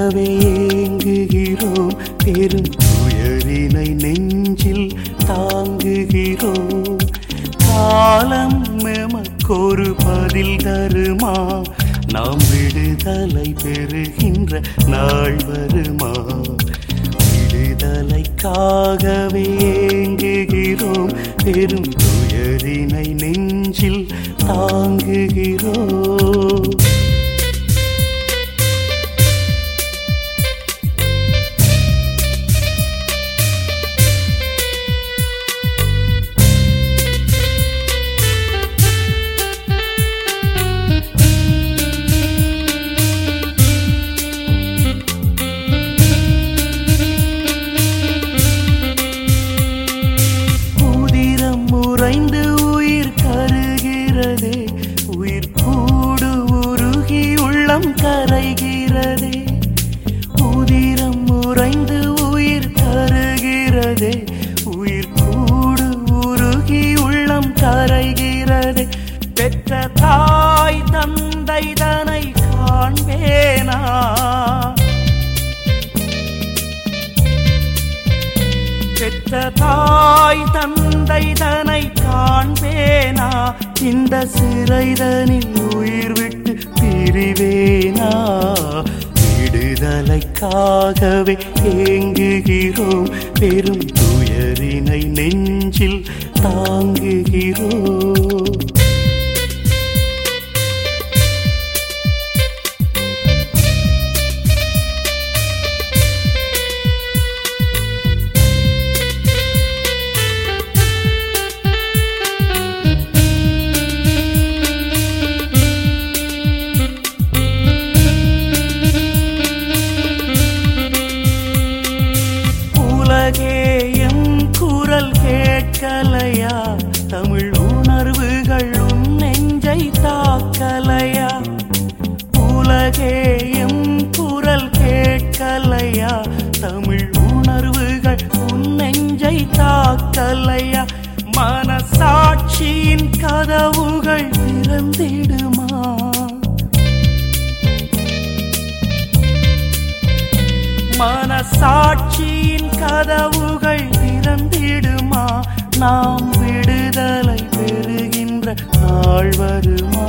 விடுதலைக்காகவே ஏங்குகிறோம் பெரும் துயரினை நெஞ்சில் தாங்குகிறோம் காலம் எமக்கொரு பதில் தருமா நாம் விடுதலை பெறுகின்ற நாள் வருமா விடுதலைக்காகவே ஏங்குகிறோம் பெரும் துயரினை நெஞ்சில் தாங்குகிறோம் உதிரம் உறைந்து உயிர் கருகிறதே உயிர் கூடு உருகி உள்ளம் கரைகிறதே உதிரம் உறைந்து உயிர் கருகிறதே உயிர் கூடு உருகி உள்ளம் கரைகிறதே பெற்ற தாய் தந்தை தனை காண்பேனா பெற்ற தாய் தந்தை தனை காண்பேனா இந்த சிறைதனில் உயிர் விட்டு பிரிவேனா விடுதலைக்காகவே ஏங்குகிறோம் பெரும் துயரினை நெஞ்சில் தாங்குகிறோம் உலகே எம் குரல் கேட்கலையா தமிழ் உணர்வுகள் உன் நெஞ்சை தாக்கலையா உலகே எம் குரல் கேட்கலையா தமிழ் உணர்வுகள் உன் நெஞ்சை தாக்கலையா மனசாட்சியின் கதவுகள் திறந்திடுமா மனசாட்சியின் கதவுகள் திறந்திடுமா நாம் விடுதலை பெறுகின்ற நாள் வருமா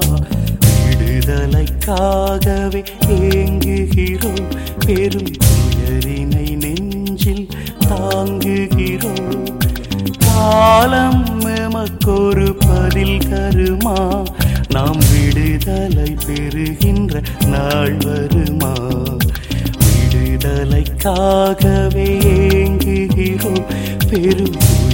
விடுதலைக்காகவே ஏங்குகிறோம் பெரும் துயரினை நெஞ்சில் தாங்குகிறோம் காலம் எமக்கொரு பதில் தருமா நாம் விடுதலை பெறுகின்ற நாள் வருமா விடுதலைக்காகவே ஏங்குகிறோம் பெரும்